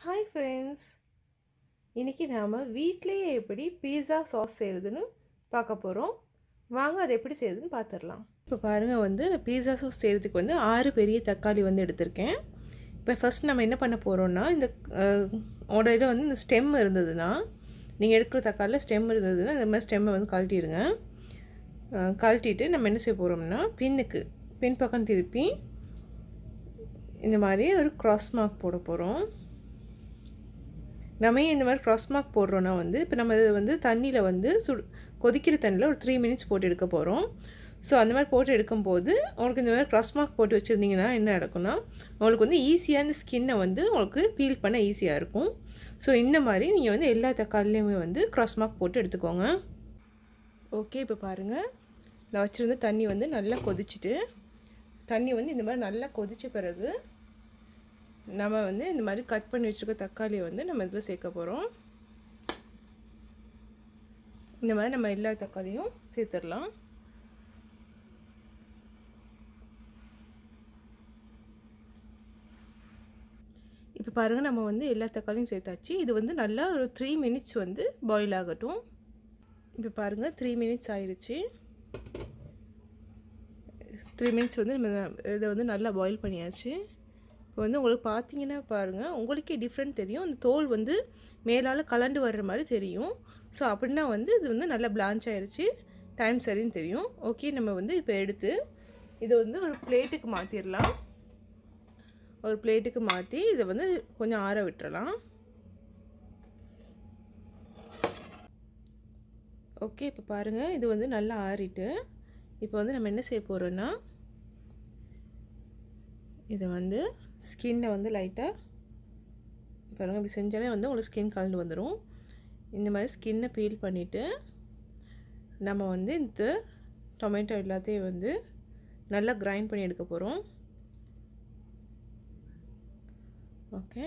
hi friends இன்றைக்கி நாம் வீட்டிலேயே எப்படி பீஸா சாஸ் செய்கிறதுன்னு பார்க்க போகிறோம் வாங்க அதை எப்படி செய்கிறதுன்னு பார்த்துடலாம் இப்போ பாருங்கள் வந்து நான் பீஸா சாஸ் செய்கிறதுக்கு வந்து ஆறு பெரிய தக்காளி வந்து எடுத்திருக்கேன் இப்போ ஃபஸ்ட் நம்ம என்ன பண்ண போகிறோம்னா இந்த உடையில வந்து இந்த ஸ்டெம் இருந்ததுன்னா நீங்கள் எடுக்கிற தக்காளியில் ஸ்டெம் இருந்ததுன்னா இந்த மாதிரி ஸ்டெம்மை வந்து கழட்டிடுங்க அஹ் கழட்டிட்டு நம்ம என்ன செய்ய போகிறோம்னா பின்னுக்கு பின் பக்கம் திருப்பி இந்த மாதிரி ஒரு க்ராஸ் மார்க் போட போகிறோம் நம்ம ஏன் இந்த மாதிரி க்ராஸ் மார்க் போடுறோன்னா வந்து இப்போ நம்ம இது வந்து தண்ணியில் வந்து சுடு கொதிக்கிற தண்ணியில் ஒரு த்ரீ மினிட்ஸ் போட்டு எடுக்க போகிறோம் ஸோ அந்த மாதிரி போட்டு எடுக்கும்போது உங்களுக்கு இந்த மாதிரி க்ராஸ் மார்க் போட்டு வச்சுருந்தீங்கன்னா என்ன நடக்கும்னா உங்களுக்கு வந்து ஈஸியாக இந்த ஸ்கின்னை வந்து உங்களுக்கு பீல் பண்ண ஈஸியாக இருக்கும் ஸோ இந்த மாதிரி நீங்கள் வந்து எல்லா தக்காளிலையுமே வந்து க்ராஸ் மார்க் போட்டு எடுத்துக்கோங்க ஓகே இப்போ பாருங்கள் நான் வச்சுருந்த தண்ணி வந்து நல்லா கொதிச்சுட்டு தண்ணி வந்து இந்த மாதிரி நல்லா கொதித்த பிறகு நம்ம வந்து இந்த மாதிரி கட் பண்ணி வச்சுருக்க தக்காளியை வந்து நம்ம இதில் சேர்க்க போகிறோம் இந்த மாதிரி நம்ம எல்லா தக்காளியும் சேர்த்துடலாம் இப்போ பாருங்கள் நம்ம வந்து எல்லா தக்காளியும் சேர்த்தாச்சு இது வந்து நல்லா ஒரு த்ரீ மினிட்ஸ் வந்து பாயில் ஆகட்டும் இப்போ பாருங்கள் த்ரீ மினிட்ஸ் ஆயிடுச்சு த்ரீ மினிட்ஸ் வந்து நம்ம இதை வந்து நல்லா பாயில் பண்ணியாச்சு இப்போ வந்து உங்களுக்கு பார்த்தீங்கன்னா பாருங்கள் உங்களுக்கே டிஃப்ரெண்ட் தெரியும் இந்த தோல் வந்து மேலால் கலண்டு வர்ற மாதிரி தெரியும் ஸோ அப்படின்னா வந்து இது வந்து நல்லா பிளான்ச் ஆயிடுச்சு டைம் சரின்னு தெரியும் ஓகே நம்ம வந்து இப்போ எடுத்து இதை வந்து ஒரு பிளேட்டுக்கு மாற்றிடலாம் ஒரு பிளேட்டுக்கு மாற்றி இதை வந்து கொஞ்சம் ஆற விட்டுறலாம் ஓகே இப்போ பாருங்கள் இது வந்து நல்லா ஆறிட்டு இப்போ வந்து நம்ம என்ன செய்ய போகிறோன்னா இதை வந்து ஸ்கின்னை வந்து லைட்டாக பாருங்கள் இப்படி செஞ்சாலே வந்து உங்களுக்கு ஸ்கின் கலந்து வந்துடும் இந்த மாதிரி ஸ்கின்னை பீல் பண்ணிவிட்டு நம்ம வந்து இந்த டொமேட்டோ எல்லாத்தையும் வந்து நல்லா கிரைண்ட் பண்ணி எடுக்க போகிறோம் ஓகே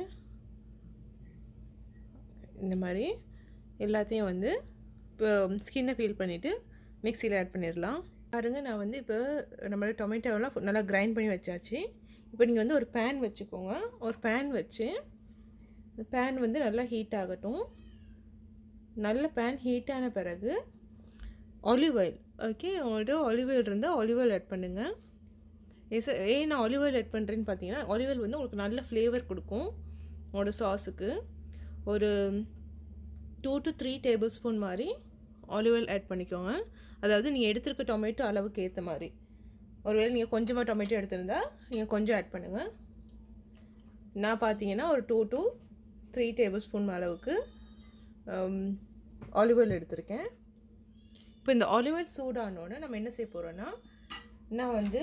இந்த மாதிரி எல்லாத்தையும் வந்து இப்போ ஸ்கின்னை பீல் பண்ணிவிட்டு மிக்சியில் ஆட் பண்ணிடலாம் பாருங்கள் நான் வந்து இப்போ நம்மளோட டொமேட்டோவெல்லாம் நல்லா கிரைண்ட் பண்ணி வச்சாச்சு இப்போ நீங்கள் வந்து ஒரு பேன் வச்சுக்கோங்க ஒரு பேன் வச்சு இந்த பேன் வந்து நல்லா ஹீட் ஆகட்டும் நல்ல பேன் ஹீட் ஆன பிறகு ஆலிவ் ஆயில் ஓகே உங்கள்கிட்ட ஆலிவ் ஆயில் இருந்தால் ஆலிவ் ஆயில் ஆட் பண்ணுங்கள் எஸ் ஏன் நான் ஆலிவ் ஆயில் ஆட் பண்ணுறேன்னு பார்த்தீங்கன்னா ஆலிவ் ஆயில் வந்து உங்களுக்கு நல்ல ஃப்ளேவர் கொடுக்கும் உங்களோட சாஸுக்கு ஒரு two to three tablespoon மாதிரி ஆலிவ் ஆயில் ஆட் பண்ணிக்கோங்க அதாவது நீங்கள் எடுத்துருக்க டொமேட்டோ அளவுக்கு ஏற்ற மாதிரி ஒருவேளை நீங்கள் கொஞ்சமாக டொமேட்டோ எடுத்திருந்தா நீங்கள் கொஞ்சம் ஆட் பண்ணுங்கள் நான் பார்த்தீங்கன்னா ஒரு two to three tablespoon அளவுக்கு ஆலிவ் ஆயில் எடுத்திருக்கேன் இப்போ இந்த ஆலிவ் ஆயில் சூடானோடனே நம்ம என்ன செய்ய போகிறோன்னா நான் வந்து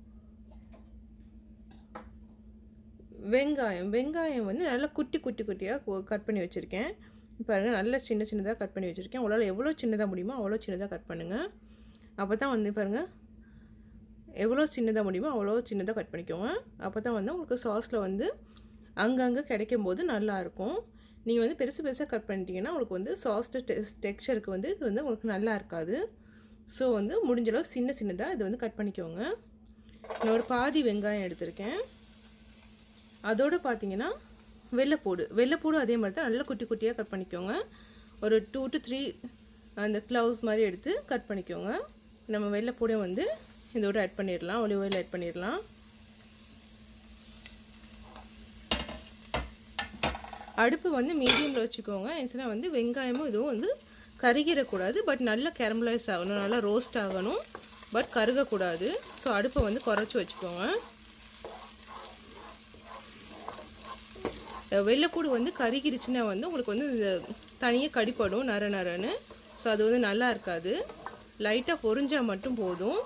வெங்காயம் வெங்காயம் வந்து நல்லா குட்டி குட்டி குட்டியாக கட் பண்ணி வச்சுருக்கேன் பாருங்கள் நல்லா சின்ன சின்னதாக கட் பண்ணி வச்சுருக்கேன் உங்களால் எவ்வளோ சின்னதாக முடியுமோ அவ்வளோ சின்னதாக கட் பண்ணுங்கள் அப்போ தான் வந்து பாருங்கள் எவ்வளோ சின்னதாக முடியுமோ அவ்வளோ சின்னதாக கட் பண்ணிக்கோங்க அப்போ தான் வந்து உங்களுக்கு சாஸில் வந்து அங்கங்கே கிடைக்கும் போது நல்லாயிருக்கும் நீங்கள் வந்து பெருசு பெருசாக கட் பண்ணிட்டீங்கன்னா உங்களுக்கு வந்து சாஸ் டெஸ் டெக்ஸ்சருக்கு வந்து இது வந்து உங்களுக்கு நல்லா இருக்காது ஸோ வந்து முடிஞ்சளவு சின்ன சின்னதாக இது வந்து கட் பண்ணிக்கோங்க நான் ஒரு பாதி வெங்காயம் எடுத்திருக்கேன் அதோடு பார்த்தீங்கன்னா வெள்ளைப்பூடு வெள்ளைப்பூடு அதே மாதிரி தான் நல்லா குட்டி குட்டியாக கட் பண்ணிக்கோங்க ஒரு டூ டு த்ரீ அந்த க்ளவுஸ் மாதிரி எடுத்து கட் பண்ணிக்கோங்க நம்ம வெள்ளைப்பூடையும் வந்து இதோட ஆட் பண்ணிடலாம் ஒலிவ் ஆயில் ஆட் பண்ணிடலாம் அடுப்பு வந்து மீடியமில் வச்சுக்கோங்க ஏன்னா வந்து வெங்காயமும் இதுவும் வந்து கருகிடக்கூடாது பட் நல்லா கேரமலைஸ் ஆகணும் நல்லா ரோஸ்ட் ஆகணும் பட் கருகக்கூடாது ஸோ அடுப்பை வந்து குறைச்சி வச்சுக்கோங்க வெள்ளைப்பூடு வந்து கருகிருச்சுன்னா வந்து உங்களுக்கு வந்து இந்த தனியாக கடிப்படும் நர நரன்னு ஸோ அது வந்து நல்லா இருக்காது லைட்டாக பொரிஞ்சால் மட்டும் போதும்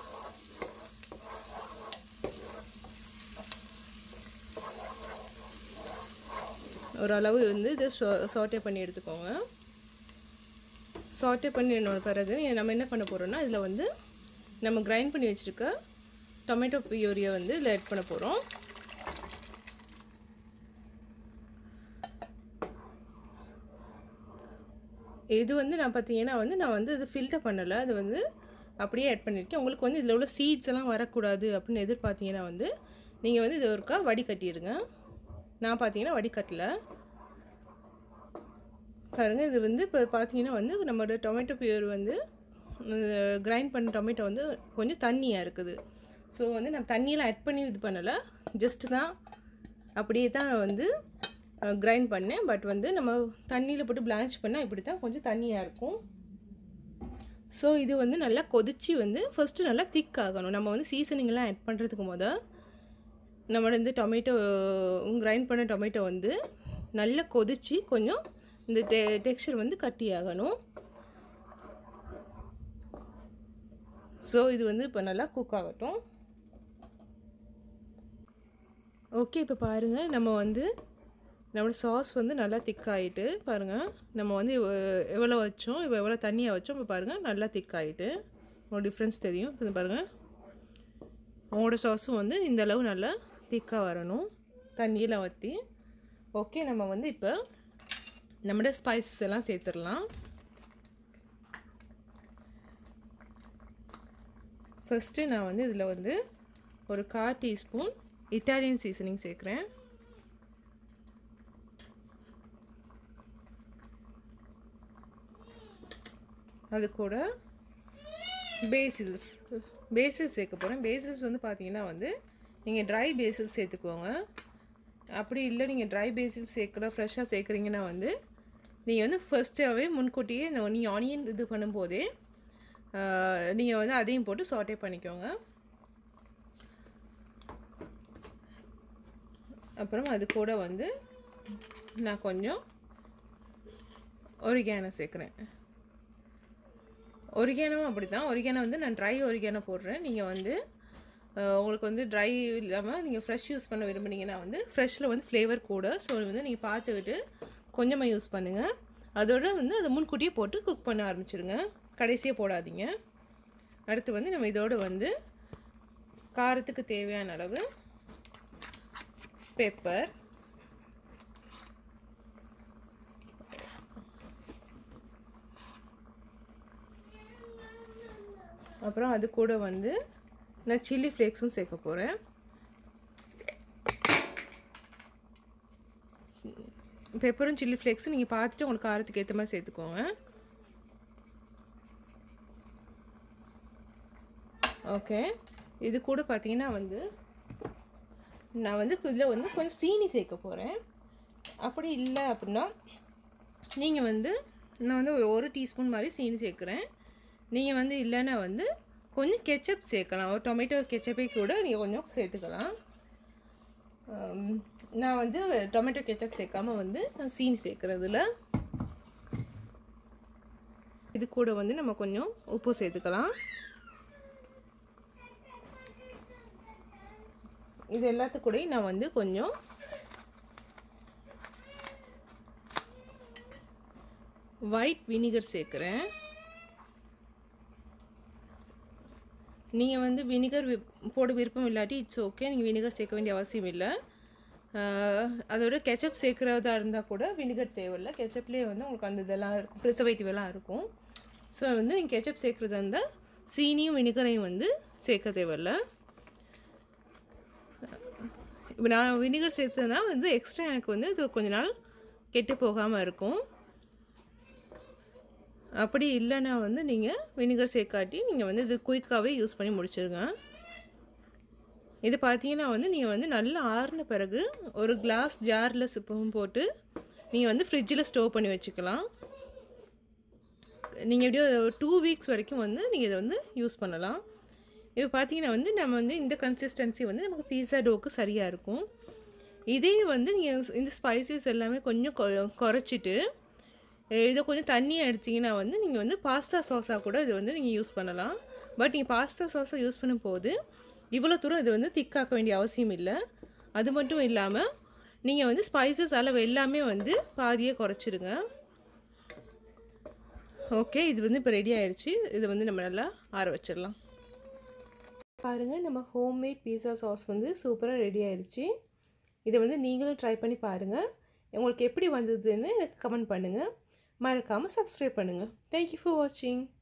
ஓரளவு வந்து இதை சாட்டே பண்ணி எடுத்துக்கோங்க சாட்டே பண்ணின பிறகு நம்ம என்ன பண்ண போகிறோம்னா இதில் வந்து நம்ம கிரைண்ட் பண்ணி வச்சுருக்க டொமேட்டோ பியூரியை வந்து இதில் ஆட் பண்ண போகிறோம் இது வந்து நான் பார்த்தீங்கன்னா வந்து நான் வந்து இது ஃபில்டர் பண்ணலை அது வந்து அப்படியே ஆட் பண்ணியிருக்கேன் உங்களுக்கு வந்து இதில் உள்ள சீட்ஸ் எல்லாம் வரக்கூடாது அப்படின்னு எதிர்பார்த்தீங்கன்னா வந்து நீங்கள் வந்து இது ஒருக்கா வடிகட்டிடுங்க நான் பார்த்தீங்கன்னா வடிகட்டல பாருங்கள் இது வந்து இப்போ பார்த்தீங்கன்னா வந்து நம்மளோட டொமேட்டோ பியூர் வந்து கிரைண்ட் பண்ண டொமேட்டோ வந்து கொஞ்சம் தண்ணியாக இருக்குது ஸோ வந்து நம்ம தண்ணியெல்லாம் ஆட் பண்ணி இது பண்ணலை ஜஸ்ட்டு தான் அப்படியே தான் வந்து கிரைண்ட் பண்ணேன் பட் வந்து நம்ம தண்ணியில் போட்டு பிளான்ச் பண்ணால் இப்படி தான் கொஞ்சம் தண்ணியாக இருக்கும் ஸோ இது வந்து நல்லா கொதிச்சு வந்து ஃபஸ்ட்டு நல்லா திக் ஆகணும் நம்ம வந்து சீசனிங்லாம் ஆட் பண்ணுறதுக்கு முத நம்மளோட இந்த டொமேட்டோ கிரைண்ட் பண்ண டொமேட்டோ வந்து நல்லா கொதிச்சு கொஞ்சம் இந்த டெ டெக்ஸ்சர் வந்து கட்டி ஆகணும் ஸோ இது வந்து இப்போ நல்லா குக் ஆகட்டும் ஓகே இப்போ பாருங்கள் நம்ம வந்து நம்மளோட சாஸ் வந்து நல்லா திக்காயிட்டு பாருங்கள் நம்ம வந்து எவ்வ- எவ்வளோ வச்சோம் இப்போ எவ்வளோ தண்ணியாக வச்சோம் இப்போ பாருங்கள் நல்லா திக்காயிட்டு ஒரு டிஃப்ரென்ஸ் தெரியும் இப்போ பாருங்கள் உங்களோட சாஸும் வந்து இந்த அளவு நல்லா திக்காக வரணும் தண்ணியில் வற்றி ஓகே நம்ம வந்து இப்போ நம்மளோட ஸ்பைசஸ் எல்லாம் சேர்த்துடலாம் ஃபஸ்ட்டு நான் வந்து இதில் வந்து ஒரு கால் டீஸ்பூன் இட்டாலியன் சீசனிங் சேர்க்குறேன் அது கூட பேசில்ஸ் பேசில்ஸ் சேர்க்க போகிறேன் பேசில்ஸ் வந்து பார்த்தீங்கன்னா வந்து நீங்கள் ட்ரை பேசில்ஸ் சேர்த்துக்கோங்க அப்படி இல்லை நீங்கள் ட்ரை பேசில்ஸ் சேர்க்குற ஃப்ரெஷ்ஷாக சேர்க்குறீங்கன்னா வந்து நீங்கள் வந்து ஃபர்ஸ்ட்டாகவே முன்கூட்டியே இந்த நீங்கள் ஆனியன் இது பண்ணும்போதே நீங்கள் வந்து அதையும் போட்டு சாட்டே பண்ணிக்கோங்க அப்புறம் அது கூட வந்து நான் கொஞ்சம் ஒரிகானோ சேர்க்குறேன் ஒரிகானோவும் அப்படி தான் ஒரிகானோ வந்து நான் ட்ரை ஒரிகானோ போடுறேன் நீங்கள் வந்து அஹ், உங்களுக்கு வந்து ட்ரை இல்லாமல் நீங்கள் ஃப்ரெஷ் யூஸ் பண்ண விரும்புனீங்கன்னா வந்து ஃப்ரெஷ்ஷில் வந்து ஃப்ளேவர் கூட ஸோ வந்து நீங்கள் பார்த்துக்கிட்டு கொஞ்சமாக யூஸ் பண்ணுங்கள் அதோட வந்து அதை முன்கூட்டியே போட்டு குக் பண்ண ஆரம்பிச்சிருங்க கடைசியாக போடாதீங்க அடுத்து வந்து நம்ம இதோட வந்து காரத்துக்கு தேவையான அளவு பெப்பர் அப்புறம் அது கூட வந்து நான் சில்லி ஃப்ளேக்ஸும் சேர்க்க போகிறேன் பெப்பரும் சில்லி ஃப்ளேக்ஸும் நீங்கள் பார்த்துட்டு உங்களுக்கு காரத்துக்கு ஏற்ற மாதிரி சேர்த்துக்கோங்க ஓகே இது கூட பார்த்தீங்கன்னா வந்து நான் வந்து இதில் வந்து கொஞ்சம் சீனி சேர்க்க போகிறேன் அப்படி இல்லை அப்படின்னா நீங்கள் வந்து நான் வந்து ஒரு ஒரு டீஸ்பூன் மாதிரி சீனி சேர்க்குறேன் நீங்கள் வந்து இல்லைன்னா வந்து கொஞ்சம் கெச்சப் சேர்க்கலாம் ஒரு டொமேட்டோ கெச்சப்பே கூட நீங்கள் கொஞ்சம் சேர்த்துக்கலாம் ஆம், நான் வந்து டொமேட்டோ கெச்சப் சேர்க்காம வந்து நான் சீனி சேர்க்குறதுல இது கூட வந்து நம்ம கொஞ்சம் உப்பு சேர்த்துக்கலாம் இது எல்லாத்துக்கூடயும் நான் வந்து கொஞ்சம் ஒயிட் வினிகர் சேர்க்குறேன் நீங்கள் வந்து வினிகர் விப் போட விருப்பம் இல்லாட்டி இட்ஸ் ஓகே நீங்கள் வினிகர் சேர்க்க வேண்டிய அவசியம் இல்லை ஆஹ், அதோட கெச்சப் சேர்க்குறதா இருந்தால் கூட வினிகர் தேவையில்லை கெச்சப்லேயே வந்து உங்களுக்கு அந்த இதெல்லாம் இருக்கும் ப்ரிசர்வேட்டிவ் எல்லாம் இருக்கும் ஸோ வந்து நீங்கள் கெச்சப் சேர்க்குறதா இருந்தால் சீனியும் வினிகரையும் வந்து சேர்க்க தேவையில்லை இப்போ நான் வினிகர் சேர்த்ததுனா வந்து எக்ஸ்ட்ரா எனக்கு வந்து இது கொஞ்ச நாள் கெட்டு போகாமல் இருக்கும் அப்படி இல்லைன்னா வந்து நீங்கள் வினிகர் சேர்க்காட்டி நீங்கள் வந்து இது குயிக்காகவே யூஸ் பண்ணி முடிச்சிருங்க இது பார்த்தீங்கன்னா வந்து நீங்கள் வந்து நல்லா ஆறின பிறகு ஒரு கிளாஸ் ஜாரில் சிப்பமும் போட்டு நீங்கள் வந்து ஃப்ரிட்ஜில் ஸ்டோர் பண்ணி வச்சுக்கலாம் நீங்கள் எப்படியோ டூ வீக்ஸ் வரைக்கும் வந்து நீங்கள் இதை வந்து யூஸ் பண்ணலாம் இப்போ பார்த்தீங்கன்னா வந்து நம்ம வந்து இந்த கன்சிஸ்டன்சி வந்து நமக்கு பீஸா டோக்கு சரியாக இருக்கும் இதே வந்து நீங்கள் இந்த ஸ்பைசஸ் எல்லாமே கொஞ்சம் கொ- குறைச்சிட்டு அஹ் இதை கொஞ்சம் தண்ணியாக எடுத்தீங்கன்னா வந்து நீங்கள் வந்து பாஸ்தா சாஸாக கூட இது வந்து நீங்கள் யூஸ் பண்ணலாம் பட் நீங்கள் பாஸ்தா சாஸை யூஸ் பண்ணும்போது இவ்வளோ தூரம் இது வந்து திக்காக்க வேண்டிய அவசியம் இல்லை அது மட்டும் இல்லாமல் நீங்கள் வந்து ஸ்பைசஸ் அளவு எல்லாமே வந்து பாதியே குறைச்சிடுங்க ஓகே இது வந்து இப்போ ரெடி ஆயிடுச்சு இது வந்து நம்ம நல்லா ஆற வச்சிடலாம் பாருங்கள் நம்ம ஹோம்மேட் பீஸா சாஸ் வந்து சூப்பராக ரெடி ஆயிடுச்சு இதை வந்து நீங்களும் ட்ரை பண்ணி பாருங்கள் உங்களுக்கு எப்படி வந்ததுன்னு எனக்கு கமெண்ட் பண்ணுங்கள் மறக்காமல் சப்ஸ்கிரைப் பண்ணுங்கள் தேங்க்யூ ஃபார் வாட்சிங்